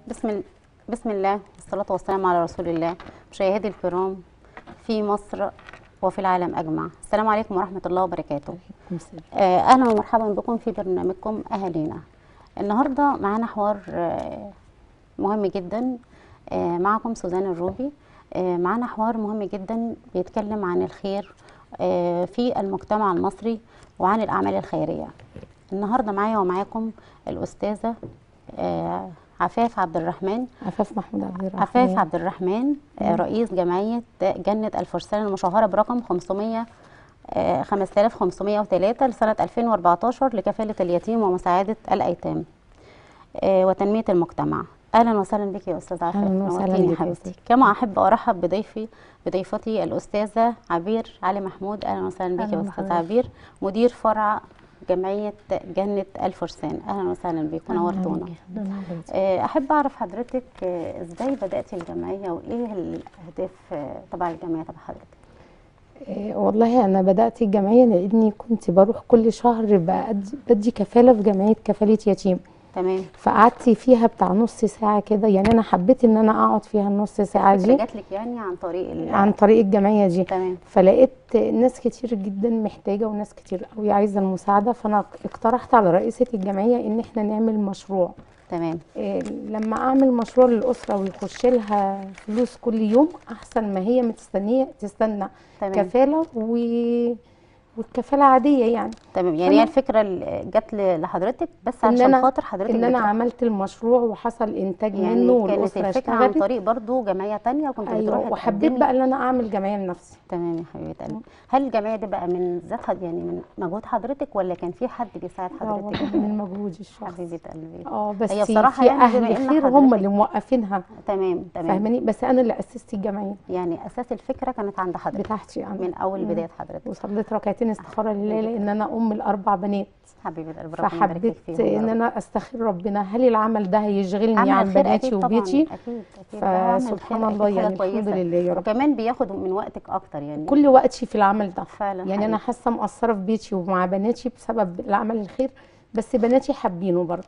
بسم ال- بسم الله والصلاة والسلام على رسول الله مشاهدي الكرام في مصر وفي العالم أجمع السلام عليكم ورحمة الله وبركاته آه، أهلا ومرحبا بكم في برنامجكم أهالينا النهاردة معانا حوار آه، مهم جدا آه، معكم سوزان الروبي آه، معانا حوار مهم جدا بيتكلم عن الخير آه، في المجتمع المصري وعن الأعمال الخيرية النهاردة معايا ومعاكم الأستاذة آه، عفاف عبد الرحمن عفاف محمود عبد الرحمن عفاف عبد الرحمن آه، رئيس جمعية جنة الفرسان المشهرة برقم 500 آه، 5503 لسنة 2014 لكفالة اليتيم ومساعدة الأيتام آه، وتنمية المجتمع أهلا وسهلا بك يا أستاذة عفاف أهلاً وسهلاً نورتيني بك يا حبيبتي أستاذ. كما أحب أرحب بضيفي بضيفتي الأستاذة عبير علي محمود أهلا وسهلا بك يا أهلاً أستاذة بحضرتك. عبير مدير فرع جمعية جنة الفرسان أهلا وسهلا بك ونورتونا آه، احب اعرف حضرتك آه، ازاي بداتي الجمعيه وايه الاهداف آه، تبع الجمعيه تبع حضرتك إيه والله انا بدات الجمعيه لاني كنت بروح كل شهر بأدي- بدي كفاله في جمعيه كفاله يتيم تمام فقعدت فيها بتاع نص ساعه كده يعني انا حبيت ان انا اقعد فيها النص ساعه الفكره دي جات لك يعني عن طريق ال- عن طريق الجمعيه دي تمام فلقيت ناس كتير جدا محتاجه وناس كتير قوي عايزه المساعده فانا اقترحت على رئيسه الجمعيه ان احنا نعمل مشروع تمام إيه، لما اعمل مشروع للاسره ويخش لها فلوس كل يوم احسن ما هي مستنيه تستنى تمام كفاله و... والكفاله عاديه يعني تمام يعني هي أنا- الفكره اللي جات ل- لحضرتك بس إن عشان أنا- خاطر حضرتك ان انا بتروح- عملت المشروع وحصل انتاج منه يعني كانت والاسره الفكره عن اشتغلت طريق برضو جمعيه تانية وكنت بتروحي ايوه وحبيت تقدمي- بقى ان انا اعمل جمعيه لنفسي تمام يا حبيبه قلبي هل الجمعيه دي بقى من ذات حد يعني من مجهود حضرتك ولا كان في حد بيساعد اه حضرتك والله من مجهودي الشخصي حبيبه قلبي اه بس هي بصراحة في يعني بما اهل إن خير هم حضرتك- اللي موقفينها تمام تمام فاهماني بس انا اللي اسست الجمعيه يعني اساس الفكره كانت عند حضرتك بتاعتي انا من اول مم. بدايه حضرتك وصليت ركعتين استخاره لله لان انا ام الاربع بنات حبيبه قلبي ربنا يبارك فحبيت لك فيهم يا ان رب. انا استخير ربنا هل العمل ده هيشغلني عمل عن الخير بناتي أكيد طبعاً، وبيتي اكيد اكيد ده عمل فسبحان خير، الله أكيد حاجة يعني الحمد كويسة. لله يا رب وكمان بياخد من وقتك اكتر يعني كل وقتي في العمل ده فعلا يعني انا حقيقي. حاسه مقصره في بيتي ومع بناتي بسبب العمل الخير بس بناتي حابينه برضه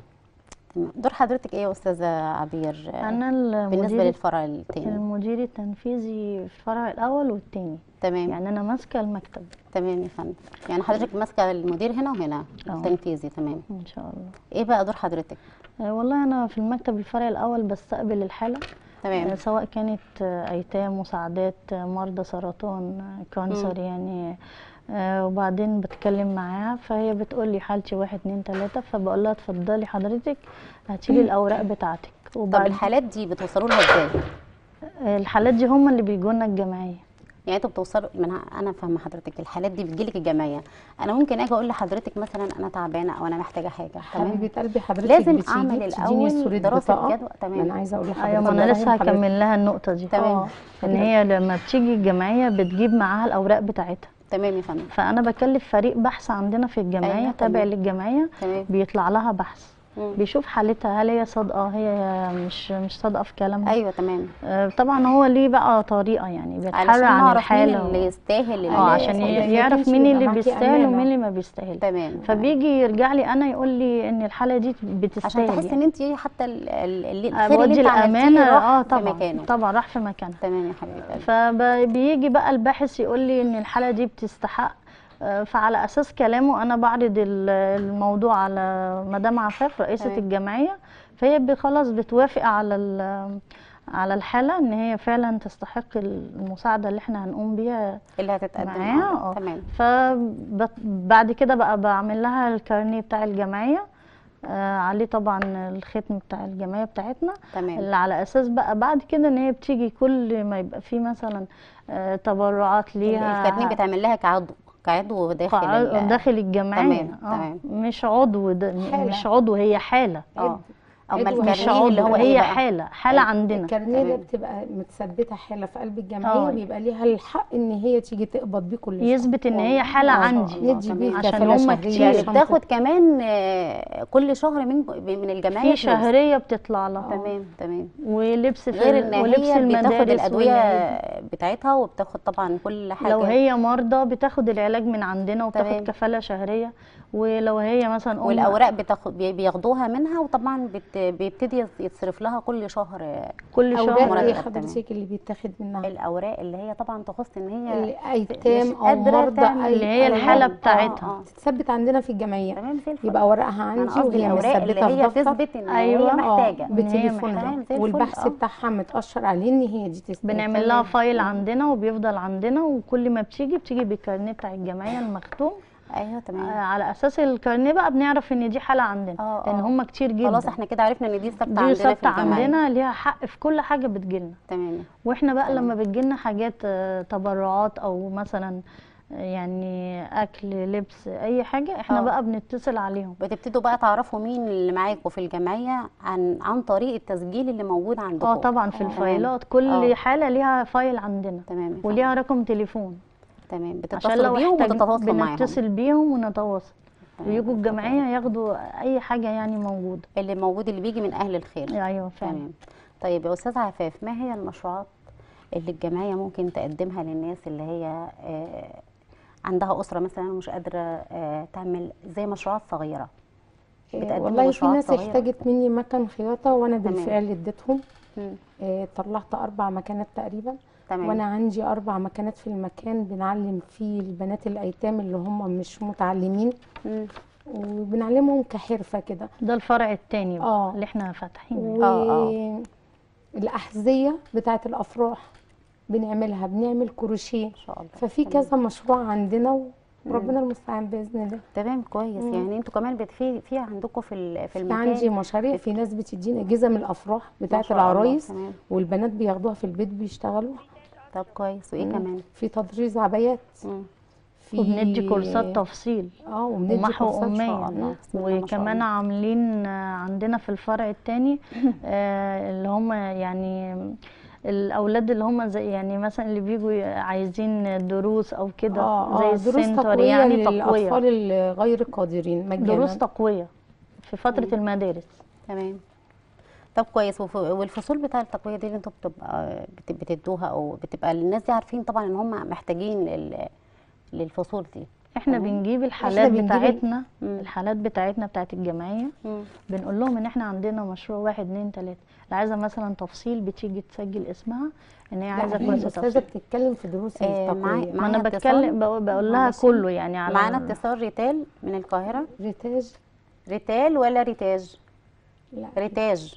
تمام. دور حضرتك ايه يا استاذه عبير انا بالنسبه المدير للفرع التاني المدير التنفيذي في الفرع الاول والتاني تمام يعني انا ماسكه المكتب تمام يا فندم يعني حضرتك ماسكه المدير هنا وهنا اه. التنفيذي تمام ان شاء الله ايه بقى دور حضرتك آه، والله انا في المكتب الفرع الاول بستقبل الحاله تمام آه، سواء كانت آه، ايتام مساعدات آه، مرضى سرطان آه، كانسر يعني آه، وبعدين بتكلم معاها فهي بتقول لي حالتي واحد اتنين تلاته فبقول لها اتفضلي حضرتك هاتي لي الاوراق بتاعتك طب وبعد الحالات دي بتوصلوا لها ازاي آه، الحالات دي هم اللي بيجوا لنا الجمعيه يعني انتوا بتوصلوا من انا فاهمه حضرتك الحالات دي بتجيلك الجمعيه انا ممكن اجي اقول لحضرتك مثلا انا تعبانه او انا محتاجه حاجه تمام حبيبه قلبي حضرتك لازم بتيجي اعمل تديني الاول صورة دراسه بطاقة. جدوى ما انا تمام عايزه اقول لحضرتك ايوه ما انا والله لسه حضرتك- هكمل لها النقطه دي تمام. اه ان هي لما بتيجي الجمعيه بتجيب معاها الاوراق بتاعتها تمام يا فندم فانا بكلف فريق بحث عندنا في الجمعيه أيوة، تابع تمام. للجمعيه تمام بيطلع لها بحث مم. بيشوف حالتها هل هي صادقه هي مش مش صادقه في كلامها ايوه تمام آه، طبعا هو ليه بقى طريقه يعني بيتحرى علشان عن نعرف مين الحاله اللي يستاهل اللي اه عشان اللي- اللي يعرف يمشي مين يبقى اللي معاكي بيستاهل أمانة. ومين اللي ما بيستاهل تمام فبيجي يرجع لي انا يقول لي ان الحاله دي بتستاهل عشان تحس يعني. ان انت حتى ال- ال- اللي آه، الخير اللي بودي انت الامانه عملتيه راح اه في طبعا مكانه طبعا راح في مكانها تمام يا حبيبه قلبي. فبيجي بقى الباحث يقول لي ان الحاله دي بتستحق آه، فعلى اساس كلامه انا بعرض ال- الموضوع على مدام عفاف رئيسه تمام. الجمعيه فهي ب- خلاص بتوافق على ال- على الحاله ان هي فعلا تستحق المساعده اللي احنا هنقوم بيها اللي هتتقدم معاها آه، اه تمام فبعد كده بقى بعمل لها الكارنيه بتاع الجمعيه آه، عليه طبعا الختم بتاع الجمعيه بتاعتنا تمام اللي على اساس بقى بعد كده ان هي بتيجي كل ما يبقى في مثلا آه، تبرعات ليها الكارنيه بتعمل لها كعضو كعضو داخل قاع- ال- داخل الجمعيه تمام، آه، تمام. مش عضو ده حالة. مش عضو هي حاله اه اما عضو مش الكارنيه اللي عضو هو هي ايه بقى حاله حاله عندنا الكارنيه ده تمام. بتبقى متثبته حاله في قلب الجمعيه اه. وبيبقى ليها الحق ان هي تيجي تقبض بيه كل شهر يثبت ان هي حاله ما شاء عندي الله، ندي تمام. بيه عشان كفالة هم شهرية كتير. يعني شنطة. بتاخد كمان آه، كل شهر من من الجمعيه في فلوس. شهريه بتطلع لها تمام تمام ولبس في غير ال- ان ولبس هي بتاخد المدارس الادويه والعيد. بتاعتها وبتاخد طبعا كل حاجه لو هي مرضى بتاخد العلاج من عندنا وبتاخد تمام. كفاله شهريه ولو هي مثلا أم والاوراق بتاخد بي- بياخدوها منها وطبعا بت بت... بيبتدي يتصرف لها كل شهر آه، كل اوراق شهر ايه مرتب حضرتك اللي بيتاخد منها الاوراق اللي هي طبعا تخص ان هي الايتام مش او قادرة مرضى تعمل اللي هي أي- الحالة آه، بتاعتها. آه، آه. تتثبت عندنا في الجمعيه تمام زي الفل يبقى ورقها انا عندي قصدي وهي الاوراق اللي مثبته في هي دفتر تثبت ان أيوة. هي آه. محتاجه إن هي بتليفونها محتاجة زي الفل، والبحث آه. بتاعها متأشر عليه ان هي دي تست بنعمل لها فايل عندنا وبيفضل عندنا وكل ما بتيجي بتيجي بالكارنيه بتاع الجمعيه المختوم ايوه آه، تمام على اساس الكارنيه بقى بنعرف ان دي حاله عندنا آه، لان آه. هم كتير جدا خلاص احنا كده عرفنا ان دي ثابته دي عندنا في ثابته الجمعيه عندنا ليها حق في كل حاجه بتجيلنا تمام واحنا بقى تمام. لما بتجيلنا حاجات آه، تبرعات او مثلا آه، يعني اكل لبس اي حاجه احنا آه. بقى بنتصل عليهم بتبتدوا بقى تعرفوا مين اللي معاكم في الجمعيه عن عن طريق التسجيل اللي موجود عندكم اه طبعا في تمام. الفايلات كل آه. حاله ليها فايل عندنا تمام يا فندم. وليها رقم تليفون تمام عشان بتتصلوا لو بيهم احتاج وتتواصلوا معاهم بنتصل بيهم ونتواصل تمام. ويجوا الجمعيه ياخدوا اي حاجه يعني موجوده اللي موجود اللي بيجي من اهل الخير ايوه فعلا تمام طيب يا استاذ عفاف ما هي المشروعات اللي الجمعيه ممكن تقدمها للناس اللي هي آه، عندها اسره مثلا ومش قادره آه، تعمل زي مشروعات صغيره آه، بتقدموا والله في مشروعات ناس صغيرة؟ احتاجت مني مكن خياطة وانا تمام. بالفعل اديتهم مم. آه، طلعت اربع مكانات تقريبا تمام وانا عندي اربع مكانات في المكان بنعلم فيه البنات الايتام اللي هم مش متعلمين مم. وبنعلمهم كحرفة كده ده الفرع التاني بقى آه. اللي احنا فاتحينه آه، والأحذية بتاعة الأفراح بنعملها بنعمل كروشيه ان شاء الله ففي تمام. كذا مشروع عندنا وربنا المستعان بإذن الله تمام كويس مم. يعني انتوا كمان بت- في في عندكم في ال- في في المكان عندي مشاريع في ناس بتدينا جزم الأفراح ما بتاعة شاء الله، العرايس تمام والبنات بياخدوها في البيت بيشتغلوها طب كويس وايه مم. كمان في تطريز عبايات مم. في وبندي كورسات تفصيل اه وبندي ومحو كورسات إن شاء أمية الله. بسم الله ما شاء وكمان الله. عاملين آه، عندنا في الفرع التاني آه، اللي هم يعني الأولاد اللي هم زي يعني مثلا اللي بيجوا عايزين دروس أو كده اه زي اه دروس السنتر تقوية يعني تقوية للأطفال الغير قادرين مجانا دروس تقوية في فترة المدارس تمام طب كويس وف- والفصول بتاع التقويه دي اللي انتوا بتبقى بت- بتدوها او بتبقى الناس دي عارفين طبعا ان هم محتاجين لل- للفصول دي احنا تمام. بنجيب الحالات بنجيب ال- بتاعتنا مم. الحالات بتاعتنا بتاعت الجمعية مم. بنقول لهم ان احنا عندنا مشروع واحد اتنين تلاتة اللي عايزة مثلا تفصيل بتيجي تسجل اسمها ان هي لا عايزة هي كورس الأستاذة تفصيل بتتكلم في دروس آه، معاي- التقوية ما انا معايا بتكلم اتصال؟ بقول بقول لها معلش. كله يعني على معانا اتصال ريتال من القاهره ريتاج ريتال ولا ريتاج لا ريتاج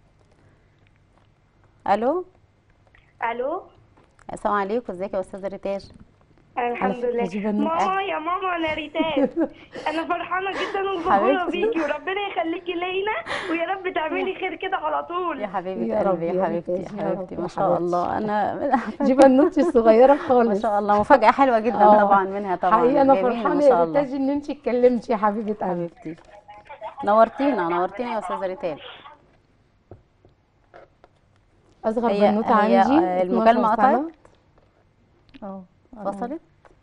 الو الو السلام عليكم ازيك يا استاذه ريتاج الحمد فكرة لله دي بنوتة. ماما يا ماما انا ريتاج انا فرحانه جدا وفخوره حبيبتي. بيكي وربنا يخليكي لينا ويا رب تعملي خير كده على طول يا حبيبه يا رب قلبي يا يا حبيبتي ريتاج، يا يا حبيبتي رب ما يا شاء حبيبتي. الله انا دي بنوتي الصغيرة ما خالص شاء الله مفاجاه حلوه جدا آه. طبعا منها طبعا حقيقة أنا جميلة فرحانة ما يا شاء الله ريتاج إن أنت اتكلمتي يا حبيبة قلبي حبيبتي نورتينا نورتينا يا استاذه ريتال أصغر هي- بنوتة هي، عندي آه، 12 المكالمة سنة. قطعت؟ اه فصلت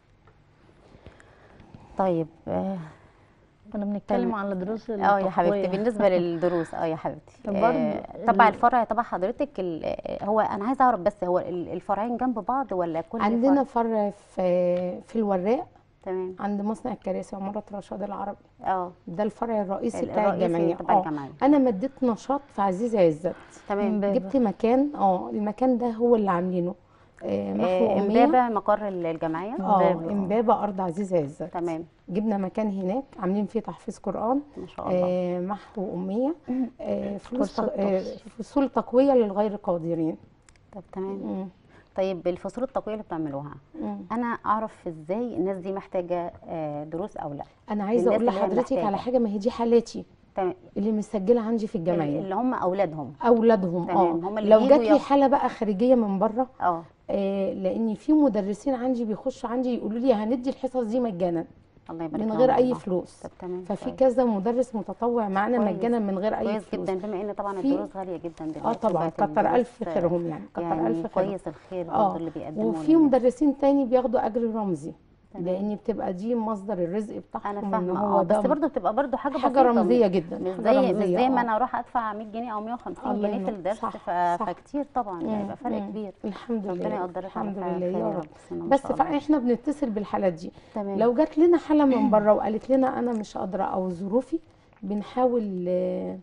طيب اه كنا بنتكلم تمام. على دروس آه يا حبيبتي التقوية. بالنسبه للدروس اه يا حبيبتي طب برضه آه، تبع ال- الفرع تبع حضرتك ال- آه، هو انا عايزه اعرف بس هو ال- الفرعين جنب بعض ولا كل عندنا فرع فرع في في الوراق تمام عند مصنع الكراسي عمارة رشاد العربي اه ده الفرع الرئيسي ال- بتاع الرئيسي الجمعية تبع اه الجمعية. أنا مديت نشاط في عزيز عزت تمام امبابة. جبت مكان اه المكان ده هو اللي عاملينه آه محو آه، أمية امبابه مقر ال- الجمعيه اه إمبابة، آه. امبابة أرض عزيز عزت تمام جبنا مكان هناك عاملين فيه تحفيظ قرآن ما شاء الله آه محو أمية آه فلوس كورسات تق- آه تفصيل. فصول تقوية للغير قادرين طب تمام مم. طيب الفصول التقويه اللي بتعملوها مم. انا اعرف ازاي الناس دي محتاجه آه، دروس او لا أنا عايزة للناس أقول اللي هي لحضرتك على محتاجة. حاجة ما هي دي حالاتي تمام اللي مسجلة عندي في الجمعية اللي هم اولادهم اولادهم تمام، اه هم اللي لو بيجوا جات لي ياخدوا. حاله بقى خارجيه من بره اه آه لان في مدرسين عندي بيخشوا عندي يقولوا لي هندي الحصص دي مجانا الله يبارك من لهم غير اي والله. فلوس طب تمام ففي كويس. كذا مدرس متطوع معانا كويس. مجانا من غير اي كويس فلوس جدا بما ان طبعا في- الدروس غاليه جدا دلوقتي اه طبعا بقت كتر الف الدروس، خيرهم يعني كتر يعني الف خيرهم كويس الخير اه برضه اللي بيقدموا وفي لنا. مدرسين تاني بياخدوا اجر رمزي تمام. لان بتبقى دي مصدر الرزق بتاعهم انا ان فاهمه هو اه ده بس برضه بتبقى برضه حاجه حاجه بسيطة. رمزيه جدا مش حاجة زي مش رمزية، زي ما آه. انا اروح ادفع 100 جنيه او 150 الله جنيه في ينور. الدرس صح، ف... صح. فكتير طبعا مم، هيبقى فرق مم. كبير الحمد ربنا لله يقدرك على الحمد خير لله خير يا يا رب رب بسم الله ما بس شاء الله. فاحنا بنتصل بالحالات دي تمام لو جات لنا حالة من بره وقالت لنا أنا مش قادرة أو ظروفي بنحاول آه،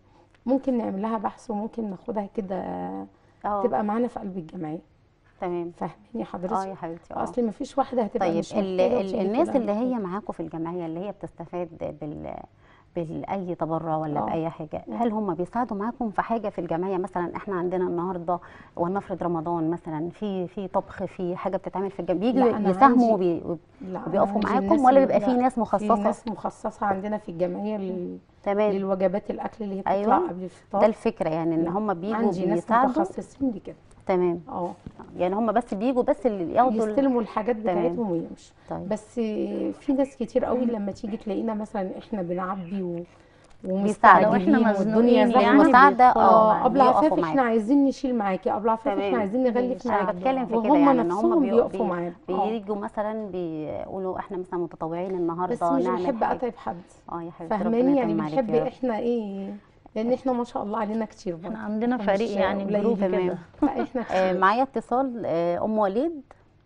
ممكن نعمل لها بحث وممكن ناخدها كده اه تبقى معانا في قلب الجمعيه تمام فاهماني اه حضرتك يا حبيبتي اه اصل ما فيش واحده هتبقى طيب مش ال محتاجة ال وتيجي الناس تقول اللي أنا هي محتاجة. معاكم في الجمعيه اللي هي بتستفاد بال بأي تبرع ولا آه. بأي حاجة هل هم بيساعدوا معاكم في حاجة في الجمعية مثلا احنا عندنا النهاردة ولنفرض رمضان مثلا في في طبخ في حاجة بتتعمل في الجمعية لا، بيجوا أنا يساهموا عندي- وبي- لا أنا وبيقفوا عندي معاكم الناس ولا اللي- بيبقى في لا، ناس في مخصصة ناس مخصصه عندنا في الجمعيه لل... تمام للوجبات الاكل اللي هي بتطلع أيوة. قبل الفطار ده الفكرة يعني ان لا، هم بيجوا عندي ناس بيساعدوا متخصصين دي كده تمام اه يعني هم بس بيجوا بس اللي ياخدوا ال- يستلموا الحاجات تمام. بتاعتهم ويمشوا طيب بس في ناس كتير قوي لما تيجي تلاقينا مثلا احنا بنعبي و... بيساعدوا. لو احنا ومستعجلين والدنيا مزنوقين زحمه يعني المساعدة بيدخلوا اه اه ابله بيقفوا عفاف معاكم. احنا عايزين نشيل معاكي ابله عفاف تمام. احنا عايزين نغلف انا معاكي بتكلم في كده وهم يعني ان هم نفسهم بي- بيقفوا بي- معانا اه بييجوا مثلا بيقولوا احنا مثلا متطوعين النهارده بس مش نعمل بنحب حاجة. اتعب حد اه يا حبيبتي ربنا فاهماني يعني يتم عليك بنحب يا رب. احنا ايه لان احنا ما شاء الله علينا كتير برضه احنا عندنا مش فريق يعني قليلين. جروب تمام. كده فاحنا آه كتير معايا اتصال آه ام وليد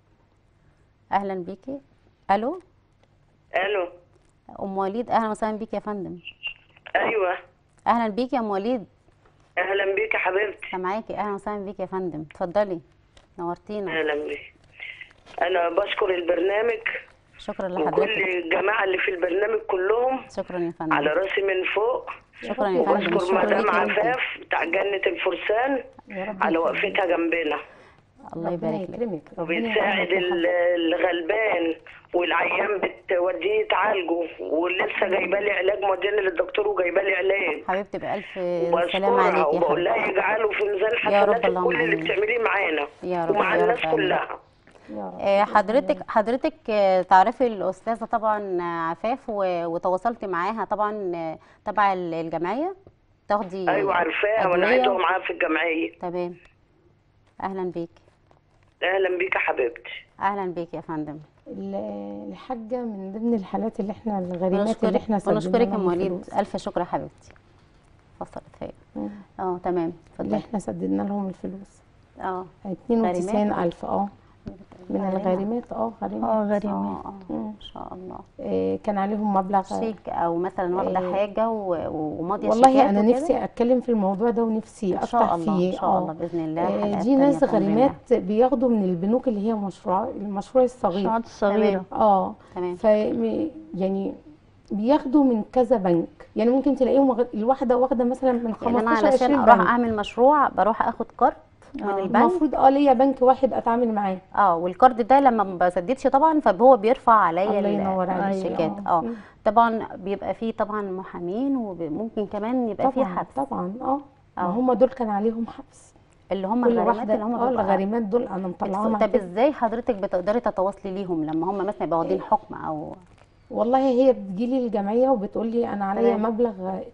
اهلا بيكي الو الو ام وليد اهلا وسهلا بيكي يا فندم ايوه اهلا بيكي يا ام وليد اهلا بيك يا حبيبتي سامعاكي اهلا وسهلا بيكي يا فندم اتفضلي نورتينا اهلا بيك انا بشكر البرنامج شكرا وكل لحضرتك الجماعه اللي في البرنامج كلهم شكرا يا على فندم راسي من فوق شكرا يا فندم وبشكر الشكر مدام ليكي انت عفاف بتاع جنة الفرسان يا رب على يخليك. وقفتها جنبنا الله ربنا يبارك لك يكرمك ربنا وبتساعد يعينك يا ال- الغلبان والعيان بتوديه يتعالجوا ولسه جايبه لي علاج موديني للدكتور وجايبه لي علاج حبيبتي بألف سلام وبشكرها عليكي يا وبقول لها حبيبتي يجعله في ميزان يا رب حسناتك اللهم كل اللي آمين. بتعمليه معانا يا رب ومع يا الناس رب آمين. كلها حبيبي. يا رب آه، حضرتك حضرتك آه، تعرفي الأستاذة طبعا آه، عفاف و- وتواصلتي معاها طبعا آه، تبع ال- الجمعية تاخدي ايوه عارفاها وانا أدوية عايزه معاها في الجمعيه تمام أهلا بيك اهلا بيك يا حبيبتي أهلا بيك يا فندم ال- الحاجه من ضمن الحالات اللي احنا الغريمات اللي بنشكرك احنا سددنا بنشكرك يا لهم أم وليد الفلوس. ألف شكر يا حبيبتي فصلت فيا مم. اه تمام اللي اتفضلي احنا سددنا لهم الفلوس اه 92000 اه من غريمة. الغارمات اه غارمات اه اه غريمة اه مم. ما شاء الله آه، كان عليهم مبلغ شيك او مثلا واخده إيه. حاجه و- وماضيه والله شيكات انا وكده؟ نفسي اتكلم في الموضوع ده ونفسي ان شاء افتح الله فيه ان شاء الله باذن الله آه، حلقات دي ناس تانية بإذن الله. غريمات بياخدوا من البنوك اللي هي مشروع المشروع الصغير الشعات الصغيرة اه تمام ف يعني بياخدوا من كذا بنك يعني ممكن تلاقيهم واخد- الواحده واخده مثلا من يعني انا 15 علشان 20 اروح بنك اعمل مشروع بروح اخد كارد من آه. البنك المفروض اه ليا بنك واحد اتعامل معاه اه والكارد ده لما ما بسددش طبعا فهو بيرفع عليا الله ال- ينور عليك الشيكات اه طبعا بيبقى فيه طبعا محامين وممكن كمان يبقى فيه طبعا حبس طبعا اه ما آه. هم دول كان عليهم حبس اللي هم كل الغريمات واحده اللي هم اه بيبقى الغريمات دول انا مطلعاهم طب على ازاي حضرتك بتقدري تتواصلي ليهم لما هم مثلا يبقوا واخدين حكم او والله هي بتجيلي الجمعية وبتقول لي أنا عليا تمام. مبلغ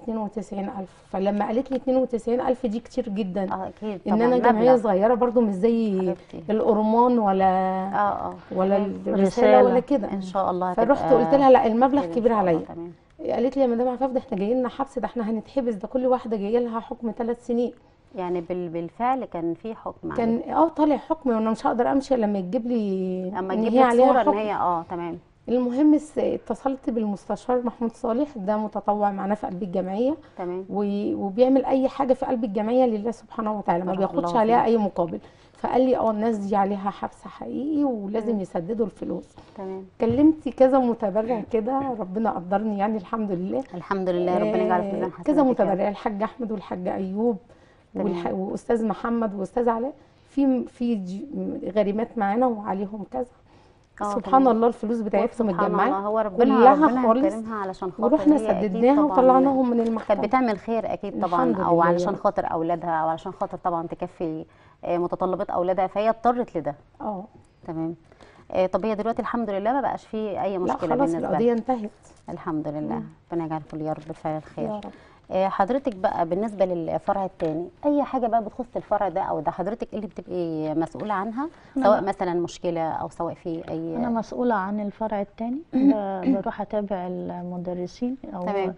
92000 فلما قالت لي 92000 دي كتير جدا اه اكيد إن طبعا أنا جمعية مبلغ. صغيرة برضو مش زي حبيبتي. الأورمان ولا اه اه ولا تمام. الرسالة رسالة. ولا كده ان شاء الله فرحت هتبقى قلت لها لا المبلغ كده إن كبير شاء الله. عليا تمام قالت لي يا مدام عفاف ده احنا جاي لنا حبس ده احنا هنتحبس ده كل واحدة جايه لها حكم ثلاث سنين يعني بال- بالفعل كان في حكم عليك. كان اه طالع حكم وانا مش هقدر امشي لما تجيب لي اما ان تجيب هي لك عليها صوره ان حكم هي اه تمام المهم س- اتصلت بالمستشار محمود صالح ده متطوع معانا في قلب الجمعيه تمام و- وبيعمل اي حاجه في قلب الجمعيه لله سبحانه وتعالى ما بارك بياخدش الله عليها فيك. اي مقابل فقال لي اه الناس دي عليها حبس حقيقي ولازم يسددوا الفلوس تمام كلمت كذا متبرع كده ربنا قدرني يعني الحمد لله الحمد لله ربنا يجعل في ميزان آه، حسناتك كذا يا رب. متبرع الحاج احمد والحاج ايوب والح... تمام. واستاذ محمد واستاذ علاء في في ج- غريمات معانا وعليهم كذا آه، سبحان تمام. الله الفلوس بتاعتهم سبحان الجماعيه الله هو ربنا كلها ربنا خالص يكرمها علشان خاطر ورحنا هي أكيد سددناها طبعاً وطلعناهم من كانت المحكمه بتعمل خير اكيد طبعا الحمد او لله يا علشان رب. خاطر اولادها او علشان خاطر طبعا تكفي آه، متطلبات اولادها فهي اضطرت لده اه تمام آه، طب هي دلوقتي الحمد لله ما بقاش فيه اي لا مشكله خلاص بالنسبه لها القضيه انتهت الحمد لله ربنا يجعل كل يا رب الفعل الخير يا رب آه، حضرتك بقى بالنسبه للفرع الثاني اي حاجه بقى بتخص الفرع ده او ده حضرتك اللي بتبقي مسؤوله عنها أنا سواء لا. مثلا مشكله او سواء في اي أنا مسؤولة عن الفرع التاني ب- بروح أتابع المدرسين أو تمام.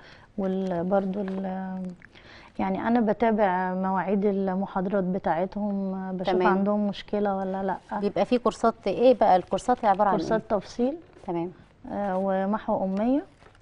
وبرضو يعني أنا بتابع مواعيد المحاضرات بتاعتهم بشوف تمام. عندهم مشكلة ولا لأ بيبقى في كورسات ايه بقى الكورسات عباره عن كورسات تفصيل ايه تمام آه، ومحو أمية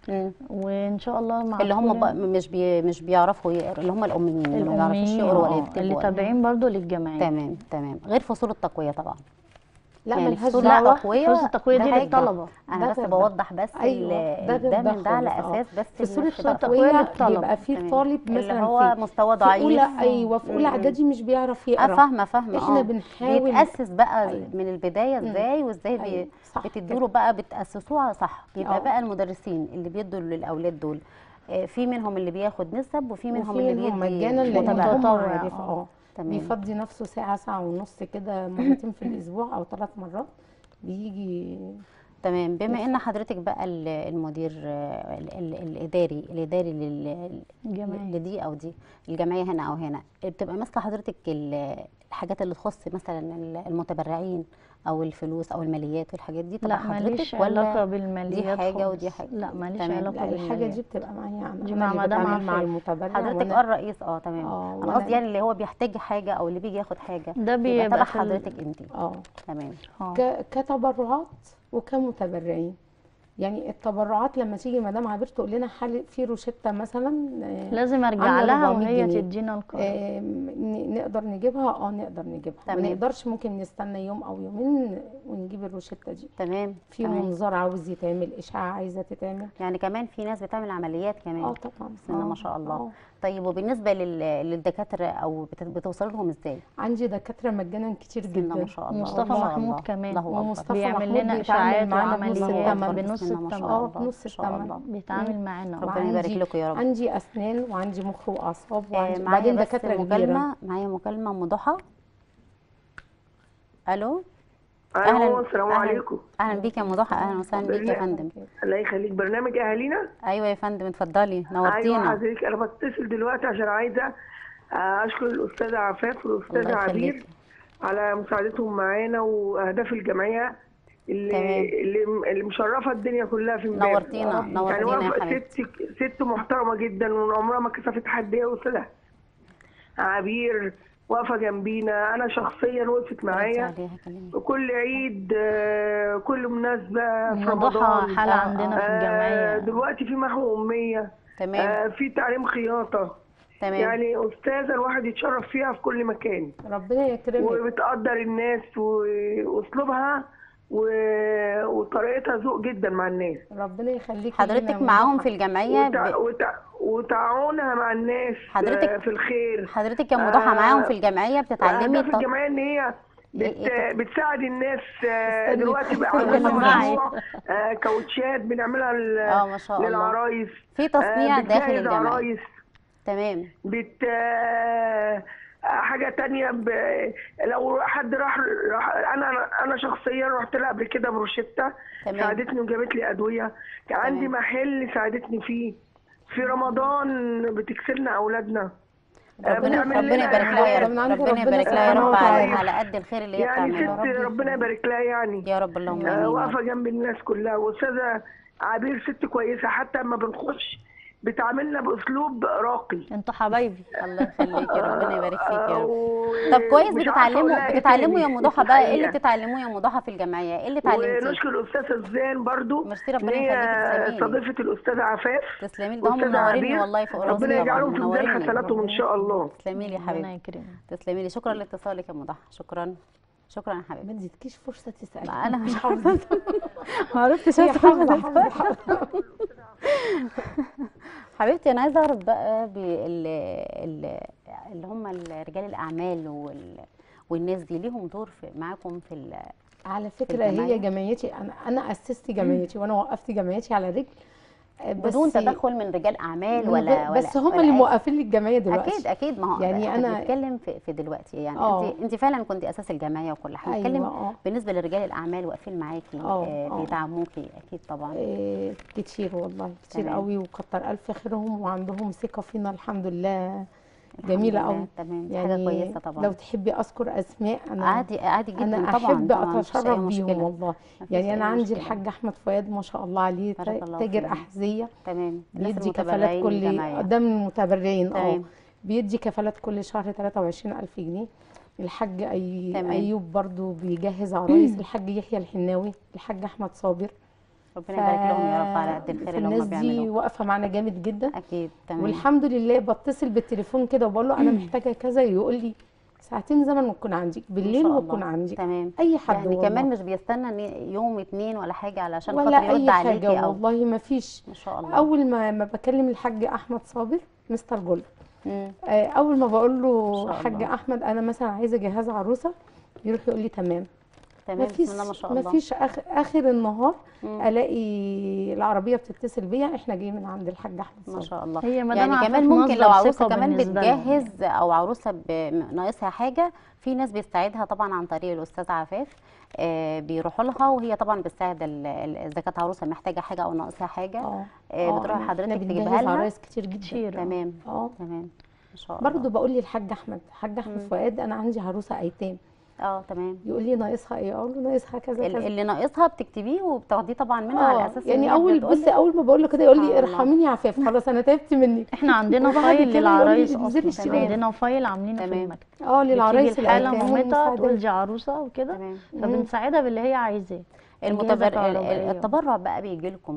مم. وان شاء الله مع اللي هم كل- بقى مش بي مش بيعرفوا يقروا اللي هم الاميين اللي ما بيعرفوش الاميين يقروا ولا آه، يكتبوا اللي ولا- تابعين برضو للجمعيه تمام تمام غير فصول التقويه طبعا لا يعني ملهاش فصول دعوه التقويه فلوس التقويه ده دي حاجة. للطلبه انا ده بس غير ده. بوضح بس أيوة، ال- ده غير ده ده من ده على خالص، آه. اساس بس فصول مش بقى- التقويه للطلبة. بيبقى في تمام. طالب اللي مثلا هو في مستوى في ضعيف اولى ايوه في اولى مم. اعدادي مش بيعرف اه يقرا فاهمه فاهمه احنا اه بنحاول بيتاسس بقى أيوة. من البدايه ازاي وازاي بي أيوة، صح بتدوا له بقى بتاسسوها صح بيبقى آه. بقى المدرسين اللي بيدوا للاولاد دول آه، في منهم اللي بياخد نسب وفي منهم وفي اللي منهم بيدي مجانا لان متابعة. هم متطوع، عارف آه. اه تمام. بيفضي نفسه ساعه ساعه ونص كده مرتين في الاسبوع او ثلاث مرات بيجي تمام بما ان حضرتك بقى ال- المدير آه، ال- ال- الاداري الاداري لل- الجمعية. لدي او دي الجمعيه هنا او هنا بتبقى ماسكه حضرتك ال- الحاجات اللي تخص مثلا ال- المتبرعين او الفلوس او الماليات والحاجات دي تبع لا حضرتك ماليش ولا علاقه بالماليات دي حاجه خالص. ودي حاجه لا ماليش تمام. علاقه لا الحاجه بالماليات دي بتبقى معايا انا دي أنا مع اللي مدام بتعامل مع عفاف. المتبرع حضرتك وأنا- اه الرئيس اه تمام آه، انا وأنا- قصدي يعني اللي هو بيحتاج حاجه او اللي بيجي ياخد حاجه ده بيبقى بيبقى تبع في ال- حضرتك انت اه تمام اه ك- كتبرعات وكمتبرعين يعني التبرعات لما تيجي مدام عبير تقول لنا حل في روشته مثلا آه، لازم ارجع عاملة لها 400 وهي جنيه. تدينا القرار آه، ن- نقدر نجيبها اه نقدر نجيبها ما تمام. نقدرش ممكن نستنى يوم او يومين ونجيب الروشته دي تمام في تمام. منظار عاوز يتعمل اشعه عايزه تتعمل يعني كمان في ناس بتعمل عمليات كمان اه طبعا بسم الله آه، ما شاء الله آه. طيب وبالنسبه لل... للدكاتره او بت... بتوصل لهم ازاي عندي دكاتره مجانا كتير بسم جدا الله ما شاء الله ومصطفى ما شاء محمود الله. كمان الله أكبر. ومصطفى بيعمل محمود لنا بيتعامل اشاعات معانا بنص وعمليات الثمن. بنص بسم الله ما شاء الثمن اه الله. بنص ما شاء الثمن الله. بيتعامل معانا ربنا يبارك وعندي- لكم يا رب عندي اسنان وعندي مخ واعصاب آه وعندي معايا وبعدين بس دكاتره كبيره مكالمه معايا مكالمه ام ضحى الو الو السلام أهلاً. عليكم اهلا بيك يا ام ضحى اهلا وسهلا بيك يا فندم الله يخليك برنامج اهالينا ايوه يا فندم اتفضلي ايوه نورتينا حضرتك انا بتصل دلوقتي عشان عايزه آه، اشكر الاستاذه عفاف والاستاذه الله عبير يخليك. على مساعدتهم معانا واهداف الجمعيه اللي تمام. اللي, اللي مشرفه الدنيا كلها في امبارح نورتينا يعني نورتينا يا واقفه حبيبتي ست ست محترمه جدا وعمرها ما كسفت حد هي واستاذه عبير واقفه جنبينا انا شخصيا وقفت معايا عليها كلمني. كل عيد آه، كل مناسبه في أم ضحى رمضان حالة آه، عندنا في آه، الجمعية دلوقتي في محو أمية تمام آه، في تعليم خياطة تمام يعني أستاذة الواحد يتشرف فيها في كل مكان ربنا يكرمك وبتقدر الناس و- وأسلوبها و- وطريقتها ذوق جدا مع الناس ربنا يخليك حضرتك معاهم في الجمعيه وتع... ب... وتع... وتعاونها مع الناس حضرتك- آه، في الخير حضرتك يا ام ضحى آه، معاهم في الجمعيه بتتعلمي أهداف ط- الجمعية إن هي بت... إيه- إيه- بتساعد الناس آه، استني. دلوقتي بقى استني عندنا معي. مشروع آه، كاوتشات بنعملها ل- اه ما شاء الله للعرايس في تصنيع آه، داخل بتجهز الجمعيه عرايس تمام بت آه، حاجة تانية ب... لو حد راح, راح أنا أنا شخصيا رحت لها قبل كده بروشيتا تمام. ساعدتني وجابت لي أدوية كان عندي تمام. محل ساعدتني فيه في رمضان بتكسرنا أولادنا آه، ربنا بتعمل ربنا لنا يبارك لها يا رب ربنا عندي ربنا ربنا يبارك لها يا سبحانه رب على وتعالى. على قد الخير اللي هي يعني بتعمله ست ربنا يبارك لها يعني يا رب اللهم آه، امين يا واقفة رب. جنب الناس كلها وأستاذة عبير ست كويسة حتى لما بنخش بتعاملنا بأسلوب راقي انتوا حبايبي الله يخليكي ربنا يبارك فيك يا رب و- طب كويس مش عارفة أقول لها بتتعلموا إيه بتتعلموا يا تاني. ام ضحى بقى ايه اللي الحقيقة. بتتعلموه يا ام ضحى في الجمعيه ايه اللي اتعلمتيه ونشكر الاستاذه زين برضو ميرسي، ربنا إن هي يخليكي، تسلميلي. صديقه الاستاذه عفاف تسلمي لي ده هم والأستاذة منوريني عبير. والله فوق راسي ربنا طبعا يجعلهم في ميزان منوريني حسناتهم ان شاء الله تسلمي لي يا ربنا حبيبتي يكرمك تسلمي لي شكرا لاتصالك يا ام ضحى شكرا شكرا يا حبيبتي ما اديتكيش فرصه تسالي لا، انا مش حافظه ما عرفتش هي أسأل. حافظه حافظه حافظة. حبيبتي انا عايزه اعرف بقى بال- ال- اللي هم رجال الاعمال وال... والناس دي ليهم دور في معاكم في ال... على فكره الجمعية؟ هي جمعيتي انا انا اسست جمعيتي وانا وقفت جمعيتي على رجل آه، بس بدون تدخل من رجال اعمال من ولا غير- ولا بس هم ولا اللي أي- موقفين لي الجمعيه دلوقتي اكيد اكيد ما هو يعني يعني انا أنا- بنتكلم في, في دلوقتي يعني آه. انت انت فعلا كنت اساس الجمعيه وكل حاجه أيوة، بنتكلم آه. بالنسبه لرجال الاعمال واقفين معاكي آه، آه آه. بيدعموكي اكيد طبعا آه، كتير والله كتير تمام. قوي وكتر الف خيرهم وعندهم ثقه فينا الحمد لله الحمد جميله لله، قوي تمام دي حاجه كويسه طبعا لو تحبي اذكر اسماء انا عادي عادي جدا انا طبعا احب طبعا مفيش أي اتشرف بيهم مشكلة. والله مفيش يعني أي انا عندي مشكلة. الحاج احمد فؤاد ما شاء الله عليه بارك الله تاجر فيه. احذيه تمام الناس بيدي كفالات المتبرعين كل للجمعية. ده من المتبرعين اه تمام. بيدي كفالات كل شهر 23000 جنيه الحاج أي... تمام. ايوب برضو بيجهز عرايس الحاج يحيى الحناوي الحاج احمد صابر ربنا يبارك لهم يا رب على قد الخير اللي هم فالناس دي بيعملوه واقفه معانا جامد جدا اكيد تمام والحمد لله بتصل بالتليفون كده وبقول له انا محتاجه كذا يقول لي ساعتين زمن وتكون عندك ما بالليل شاء وتكون الله. عندك تمام اي حد يعني والله. كمان مش بيستنى إن يوم اتنين ولا حاجه علشان ولا خاطر يرد اي عليكي حاجه او والله ما فيش ما شاء الله اول ما ما بكلم الحاج احمد صابر مستر جول مم. آه، اول ما بقول له ما شاء حاج الله. احمد انا مثلا عايزه اجهز عروسه يروح يقول لي تمام تمام ما بسم فيش الله ما شاء ما الله فيش آخر, اخر النهار مم. الاقي العربيه بتتصل بيا احنا جايين من عند الحاج احمد ما صابر شاء الله هي ما دام يعني عارفة كمان ممكن مصدر لو عروسه ثقة كمان بالنسبة لهم. بتجهز او عروسه ب- ناقصها حاجه في ناس بيستعيدها طبعا عن طريق الاستاذ عفاف آه بيروحوا لها وهي طبعا بتساعد ال- ال- اذا كانت عروسه محتاجه حاجه او ناقصها حاجه اه آه بتروحي احنا حضرتك بنجهز تجيبها لها عرايس كتير جدا كتير آه. تمام اه تمام ما شاء الله برضه بقول لي الحاج احمد حاج احمد مم. فؤاد انا عندي عروسه ايتام اه تمام يقول لي ناقصها ايه اقول له ناقصها كذا ال- كذا اللي ناقصها بتكتبيه وبتاخديه طبعا منها على اه اساس إن يعني هي اول بتقول بصي اول ما بقول له كده يقول لي سبحان الله. ارحميني يا عفاف خلاص انا تعبت منك احنا عندنا وبعد فايل كده يقول لي للعرايس انزلي اصلا اشتري. عندنا فايل عاملينه في تمام. المكتب اه للعرايس بتيجي الحاله الأيتام مامتها والمساعدات. تقول دي عروسه وكده تمام فبنساعدها باللي هي عايزاه المتبر... أجهزة ال- كهربائية. التبرع بقى بيجي لكم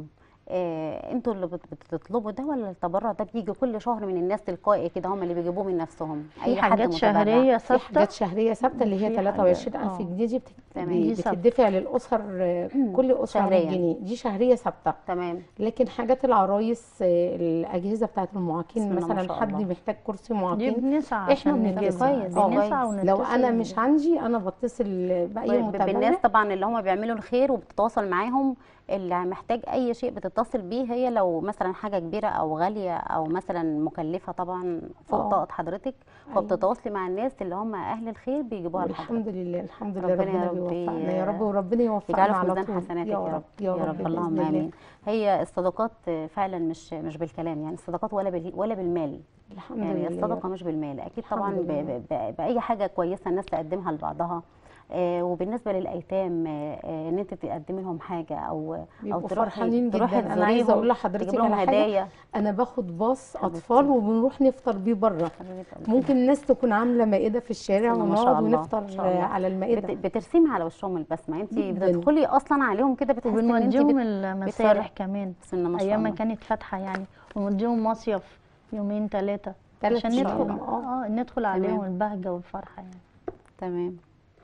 آه، انتوا اللي بت- بتطلبوا ده ولا التبرع ده بيجي كل شهر من الناس تلقائي كده هم اللي بيجيبوه من نفسهم في حد حاجات متبرع. شهرية في حاجات ثابته شهرية ثابتة اللي هي في 23000 حاجات- جنيه دي بت- تمام. دي دي ثابتة. بتدفع للأسر آه، كل أسرة 100 شهرياً. جنيه دي شهرية ثابتة تمام لكن حاجات العرايس آه، الأجهزة بتاعت بسم المعاقين الله ما مثلا شاء حد الله. محتاج كرسي دي معاقين بنسعى احنا عشان بنجهزها. كويس، آه. بنسعى كويس. لو ونتصل أنا بال- مش عندي أنا بتصل بأي ب- متابعة بالناس طبعا اللي هم بيعملوا الخير وبتتواصل معاهم اللي محتاج اي شيء بتتصل بيه هي لو مثلا حاجه كبيره او غاليه او مثلا مكلفه طبعا فوق آه. طاقه حضرتك أيوة. فبتتواصلي مع الناس اللي هم اهل الخير بيجيبوها لحضرتك الحمد لله الحمد لله ربنا ربنا, يا رب بيوفقنا يا ي- رب وربنا يوفقنا يجعله في على ميزان طول حسناتك يا رب يا رب اللهم بإذن الله. امين هي الصدقات فعلا مش مش بالكلام يعني الصدقات ولا بال ولا بالمال الحمد يعني لله يا الصدقه رب. مش بالمال اكيد الحمد طبعا ب- لله. ب- ب- باي حاجه كويسه الناس تقدمها لبعضها آه، وبالنسبه للايتام آه، آه، ان انت تقدمي لهم حاجه او او بيبقوا تروحي فرحانين تروحي جدا انا عايزه تزوريهم، اقول لحضرتك تجيب لهم على حاجه هدايا انا باخد باص حبيبتي. اطفال وبنروح نفطر بيه بره حبيبة قلبي. ممكن الناس تكون عامله مائده في الشارع بسم الله ما شاء ونقعد الله، ونفطر ما شاء الله. على بت- المائده بترسمي على وشهم البسمه انت جداً. بتدخلي اصلا عليهم كده بتحسي ان انت وبنوديهم بت... المسارح كمان بسم الله ما شاء ايام ما الله كانت فاتحه يعني ونوديهم مصيف يومين ثلاثه تلات عشان شهور، ندخل آه. اه ندخل عليهم البهجه والفرحه يعني تمام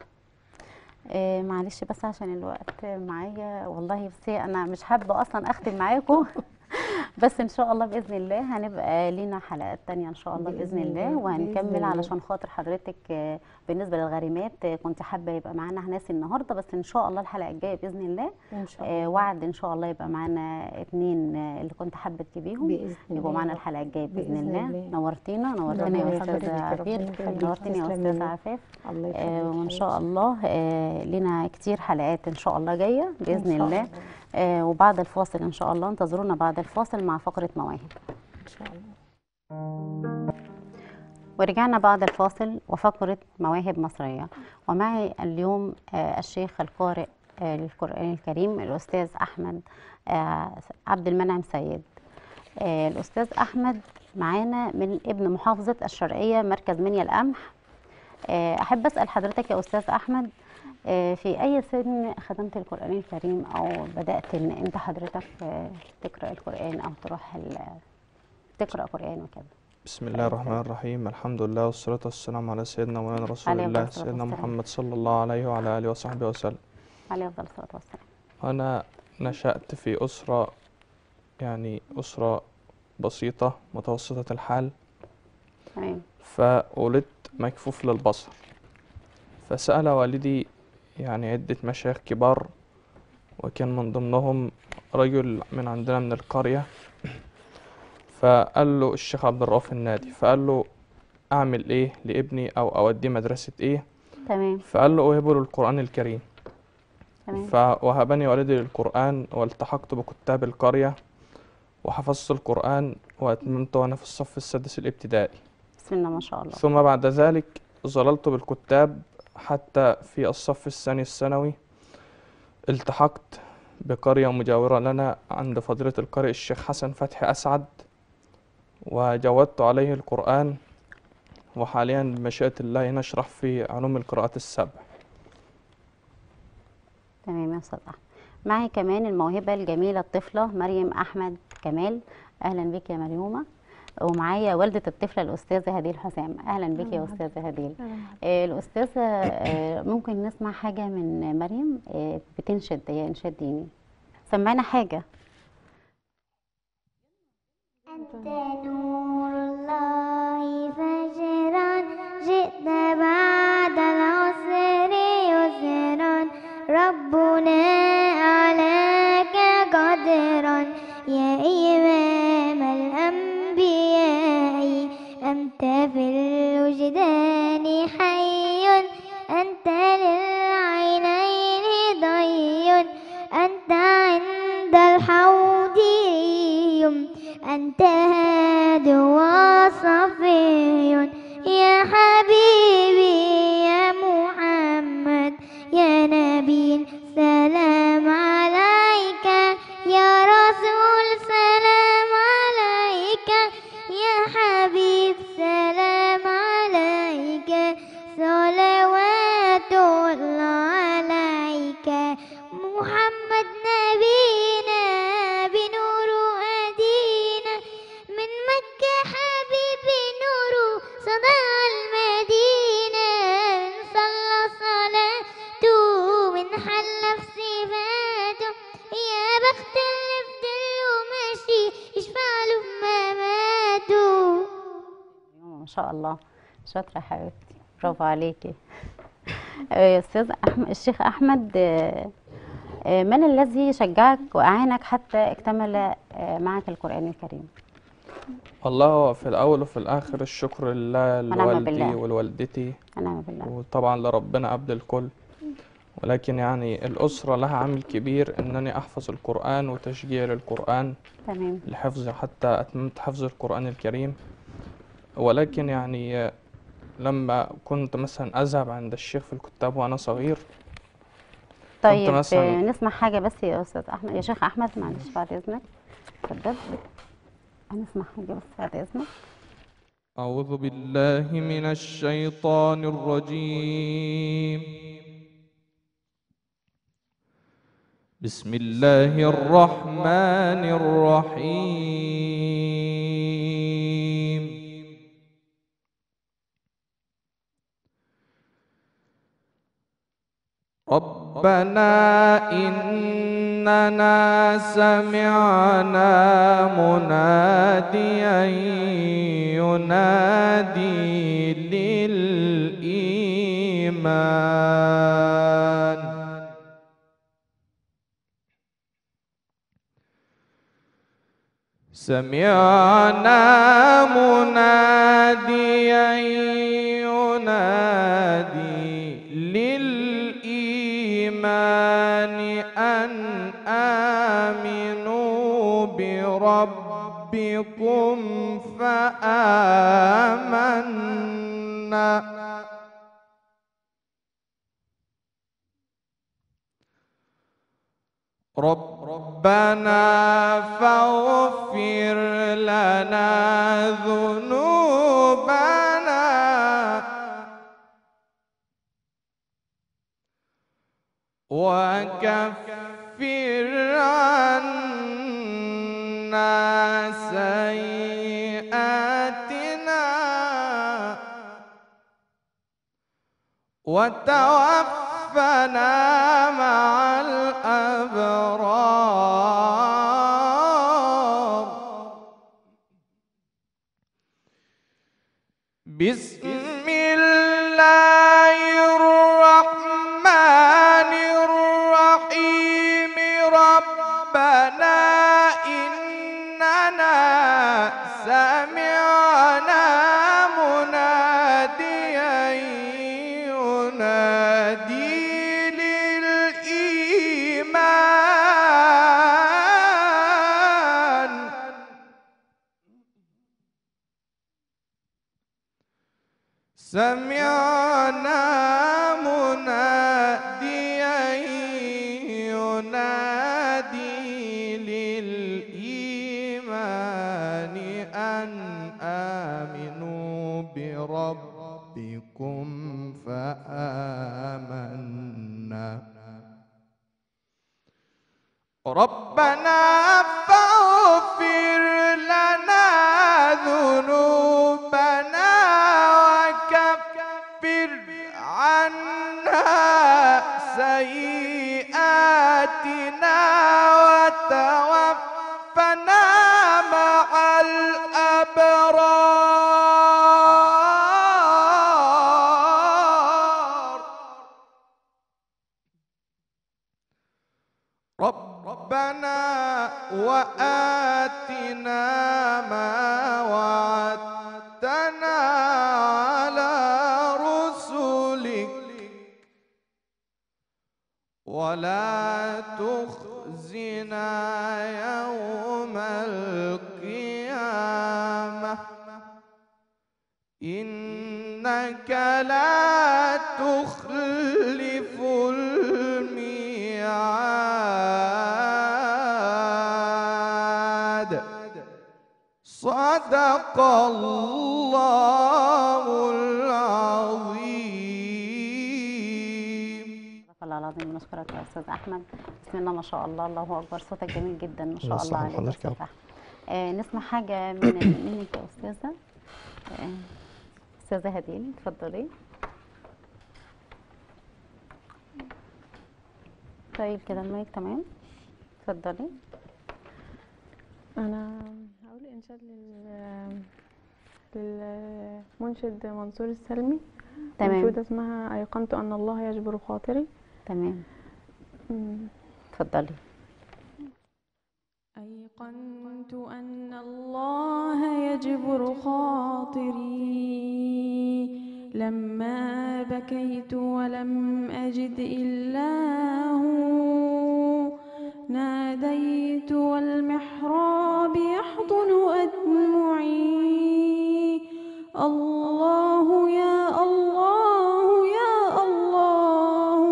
آه معلش بس عشان الوقت معايا والله بصي انا مش حابه اصلا اختم معاكم بس ان شاء الله باذن الله هنبقى لينا حلقات تانية ان شاء الله باذن, بإذن الله الله، وهنكمل بإذن الله. علشان خاطر حضرتك آه، بالنسبه للغريمات آه، كنت حابه يبقى معانا ناس النهارده بس ان شاء الله الحلقه الجايه باذن الله ان شاء آه، الله وعد ان شاء الله يبقى معانا اتنين آه، اللي كنت حابه تجيبيهم باذن الله يبقوا معانا يا رب. الحلقه الجايه باذن, بإذن الله. الله. نورتينا نورتينا يا ربنا استاذه يخليك، ربنا عفيف يخليك. نورتينا يا تسلمي. استاذه عفاف الله يخليك آه، وان حبيبتي. شاء الله آه، لنا كتير حلقات ان شاء الله جايه إن باذن شاء الله آه، وبعد الفاصل ان شاء الله انتظرونا بعد الفاصل مع فقره مواهب ان شاء الله ورجعنا بعد الفاصل وفقرة مواهب مصرية ومعي اليوم آه، الشيخ القارئ آه، للقرآن الكريم الأستاذ أحمد آه، عبد المنعم سيد آه، الأستاذ أحمد معانا من ابن محافظة الشرقية مركز منيا القمح آه، أحب أسأل حضرتك يا أستاذ أحمد آه، في أي سن خدمت القرآن الكريم أو بدأت إن أنت حضرتك آه، تقرأ القرآن أو تروح ال- تقرأ قرآن وكده بسم الله الرحمن الرحيم الحمد لله والصلاة والسلام على سيدنا مولانا رسول عليه الله الصلاة سيدنا والسلام. محمد صلى الله عليه وعلى آله وصحبه وسلم عليه أفضل الصلاة والسلام أنا نشأت في أسرة يعني أسرة بسيطة متوسطة الحال تمام فولدت مكفوف للبصر فسأل والدي يعني عدة مشايخ كبار وكان من ضمنهم رجل من عندنا من القرية فقال له الشيخ عبد الرؤوف النادي فقال له أعمل إيه لابني أو أوديه مدرسة إيه تمام فقال له أوهبه للقرآن الكريم تمام فوهبني والدي للقرآن والتحقت بكتاب القرية وحفظت القرآن وأتممت وأنا في الصف السادس الابتدائي بسم الله ما شاء الله ثم بعد ذلك ظللت بالكتاب حتى في الصف الثاني الثانوي التحقت بقرية مجاورة لنا عند فضيلة القارئ الشيخ حسن فتحي أسعد وجودت عليه القرآن وحاليا بمشيئة الله نشرح في علوم القراءات السبع تمام يا استاذ احمد معي كمان الموهبة الجميلة الطفلة مريم أحمد كمال أهلا بك يا مريومة ومعايا والدة الطفلة الأستاذة هديل حسام أهلا بك يا أستاذة هديل آه، الأستاذة آه، ممكن نسمع حاجة من مريم آه، بتنشد هي إنشاد ديني سمعنا حاجة أنت نور الله فجرا جئت بعد العسر يسرا ربنا أعلاك قدرا يا إمام الأنبياء أنت في الوجدان حي أنت للعينين ضي أنت عند الحوض أنت هاد وصفي يا حبيبي يا محمد يا نبي سلام عليك يا رسول سلام عليك يا حبيب سلام عليك صلوات الله عليك محمد نبينا بنور أدينا من مكة حبيبي نور صدى المدينة صلى صلاته من حل في صفاته يا بخت اللي فضل وماشي يشفع له بمماته ما شاء الله شاطرة يا حبيبتي برافو عليكي آه، أستاذ أحمد الشيخ أحمد آه، آه، من الذي شجعك وأعانك حتى اكتمل آه، معك القرآن الكريم والله هو في الأول وفي الآخر الشكر لله ونعم لوالدي بالله. ولوالدتي ونعم بالله وطبعا لربنا قبل الكل ولكن يعني الأسرة لها عامل كبير إنني أحفظ القرآن وتشجيع للقرآن تمام لحفظ حتى أتممت حفظ القرآن الكريم ولكن يعني لما كنت مثلا أذهب عند الشيخ في الكتاب وأنا صغير طيب مثلاً- آه، نسمع حاجة بس يا أستاذ أحمد يا شيخ أحمد معلش بعد إذنك اتفضل هنسمع حاجة بس بعد إذنك أعوذ بالله من الشيطان الرجيم بسم الله الرحمن الرحيم ربنا إننا سمعنا مناديا ينادي للإيمان سمعنا مناديا ينادي للإيمان أن آمنوا بربكم فآمنا ربنا فاغفر لنا ذنوبنا وكفر عنا سيئاتنا وتوفنا مع الأبرار بسم الله الرحمن الرحيم ربنا إننا سمعنا مناديا ينادي للإيمان سمعنا مناديا ينادي للإيمان أن آمنوا بربكم فآمنا ربنا فاغفر لنا ذنوبنا وكفر عنا سيئاتنا وتوفنا مع الأبرار ربنا وآتنا ما وعدتنا على رسلك ولا تخزنا يوم القيامة إنك لا تخلف الميعاد صدق الله العظيم صدق الله العظيم بنشكرك يا استاذ احمد بسم الله ما شاء الله الله اكبر صوتك جميل جدا ما شاء الله الله يسلمك عليك يا حضرتك يا استاذ رب. احمد آه نسمع حاجه من منك يا استاذه آه، استاذه هديل اتفضلي طيب كده المايك تمام اتفضلي انا هقول انشاد لل للمنشد منصور السلمي تمام منشودة اسمها ايقنت ان الله يجبر خاطري تمام مم. اتفضلي أيقنت أن الله يجبر خاطري لما بكيت ولم أجد إلا هو ناديت والمحراب يحضن أدمعي الله يا الله يا الله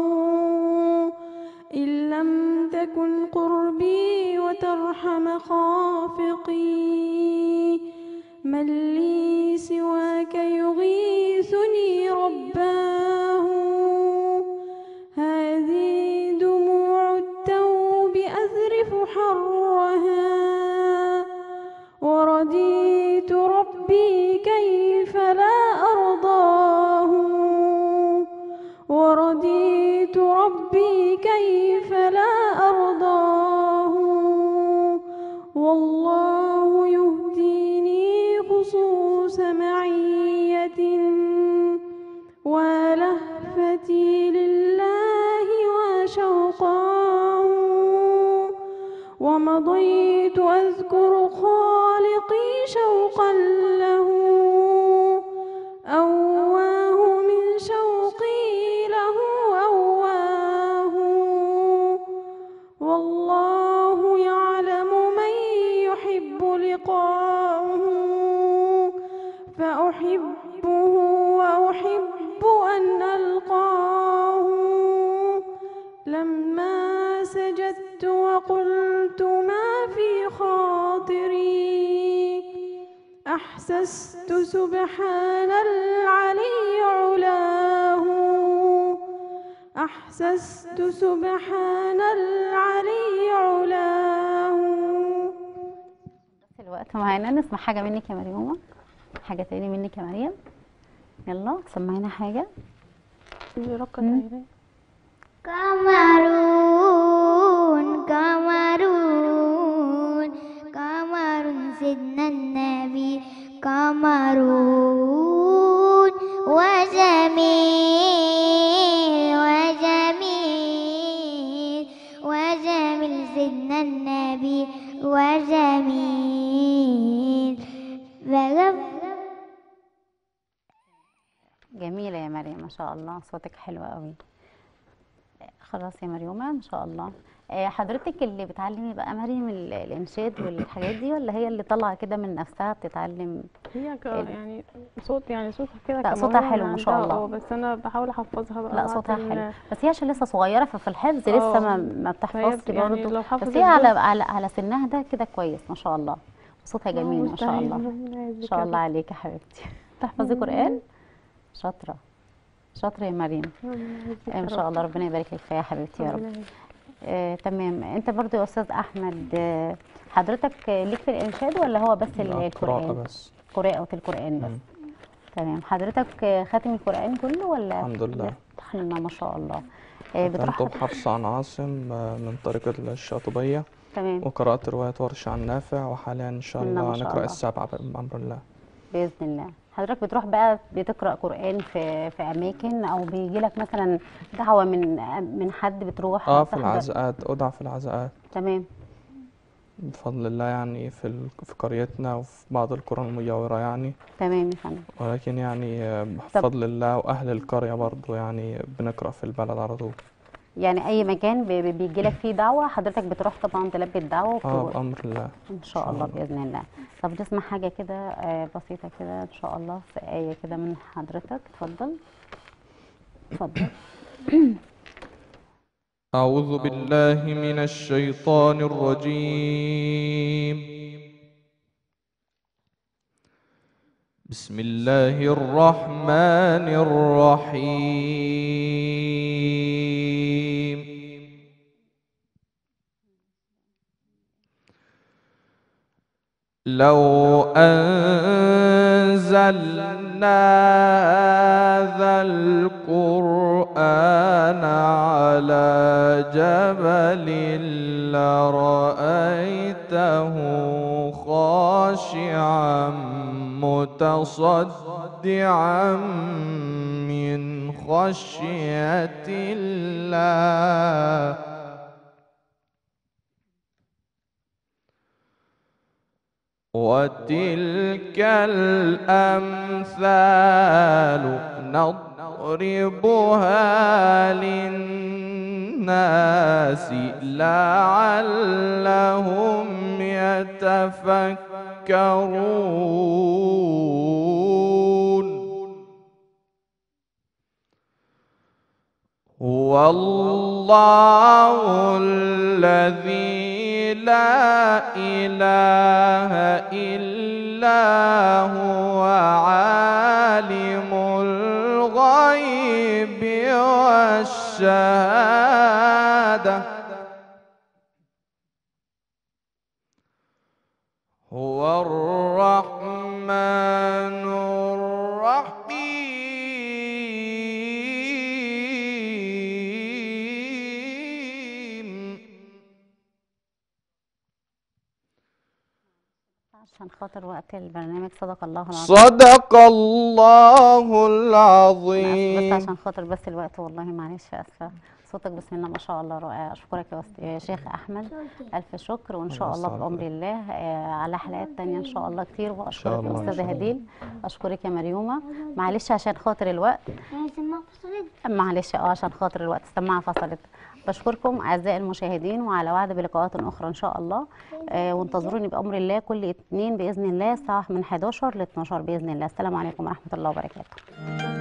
إن لم تكن قربي وترحم خافقي من لي سواك يغيثني رباه هذه دموع التوب أذرف حرها ورديت ربي كيف لا أرضاه ورديت ربي كيف لا أرضاه والله يهديني خصوص معية ولهفتي لله وشوقاه ومضيت أذكر خالقي شوقا له أواه من شوقي له أواه والله يعلم من يحب لقاءه فأحبه وأحب أن ألقاه لما سجدت وقلت ما في خاطري أحسست سبحان العلي علاه أحسست سبحان العلي علاه بس الوقت معانا نسمع حاجه منك يا مريومه حاجه تاني منك يا مريم يلا سمعينا حاجه رقة كامرون كامرون كامرون سيدنا النبي كامرون وجميل وجميل وجميل سيدنا النبي وجميل بغف جميله يا مريم ما شاء الله صوتك حلو قوي خلاص يا مريومه ما شاء الله آه، حضرتك اللي بتعلمي بقى مريم ال- الانشاد والحاجات دي ولا هي اللي طالعه كده من نفسها بتتعلم هي ك... إيه ده؟ يعني صوت يعني صوتها كده لا، كموهبة صوتها من حلو ما شاء عندها، الله. اه بس انا بحاول احفظها بقى لا وقت صوتها ال- حلو بس هي عشان لسه صغيره ففي الحفظ لسه اه. ما ما بتحفظش فهي يعني برضه لو بس حفظت هي على جزء- على على سنها ده كده كويس ما شاء الله صوتها جميل ما شاء مستعين، الله ربنا ما يعزك شاء يا الله رب. عليك يا حبيبتي تحفظي قرآن شاطرة شاطرة يا مريم ربنا يعزك آه، يا ما شاء رب. الله ربنا يبارك لك فيها يا حبيبتي يا رب ربنا يعزك. آه تمام انت برضو يا استاذ احمد آه حضرتك آه، ليك في الانشاد ولا هو بس ال- لا، قراءة القران بس قراءة القران بس مم. تمام حضرتك آه، خاتم القران كله ولا الحمد لله. بسم الله ما شاء الله آه بتروح كنت بحفص عن عاصم آه، من طريق الشاطبية تمام وقرأت رواية ورش عن نافع وحاليا إن شاء بسم الله الله ما شاء نقرأ الله. السبعة بأمر الله باذن الله حضرتك بتروح بقى بتقرا قران في في اماكن او بيجي لك مثلا دعوه من من حد بتروح اه في تحضر؟ العزاءات أدعى في العزاءات تمام بفضل الله يعني في ال... في قريتنا وفي بعض القرى المجاورة يعني تمام يا فندم ولكن يعني آه، طب. بفضل الله وأهل القرية برضو يعني بنقرأ في البلد على طول يعني اي مكان بيجي لك فيه دعوه حضرتك بتروح طبعا تلبي الدعوه اه وبتروح. بأمر الله ان شاء الله باذن الله طب نسمع حاجه كده آه، بسيطه كده ان شاء الله في ايه كده من حضرتك اتفضل اتفضل أعوذ بالله من الشيطان الرجيم بسم الله الرحمن الرحيم لو أنزلنا هذا القرآن على جبل لرأيته خاشعا متصدعا من خشية الله وتلك الأمثال نضربها للناس لعلهم يتفكرون هو الله الذي لا إله إلا هو عالم الغيب والشهادة هو الرحمن الرحيم عشان خاطر وقت البرنامج صدق الله العظيم صدق الله أنا آسفة بس العظيم عشان خاطر بس الوقت والله معلش اسفه صوتك بسم الله ما شاء الله رائع اشكرك يا أست- يا شيخ احمد الف شكر وان شاء الله الله يسعدك. بامر الله آه، على حلقات تانية ان شاء الله كتير واشكرك يا الله، إن استاذه شاء الله. هديل اشكرك يا مريومه معلش عشان خاطر الوقت معلش اه عشان خاطر الوقت السماعه فصلت بشكركم اعزائي المشاهدين وعلى وعد بلقاءات اخرى ان شاء الله آه وانتظروني بامر الله كل اثنين باذن الله الساعه من 11 ل 12 باذن الله السلام عليكم ورحمه الله وبركاته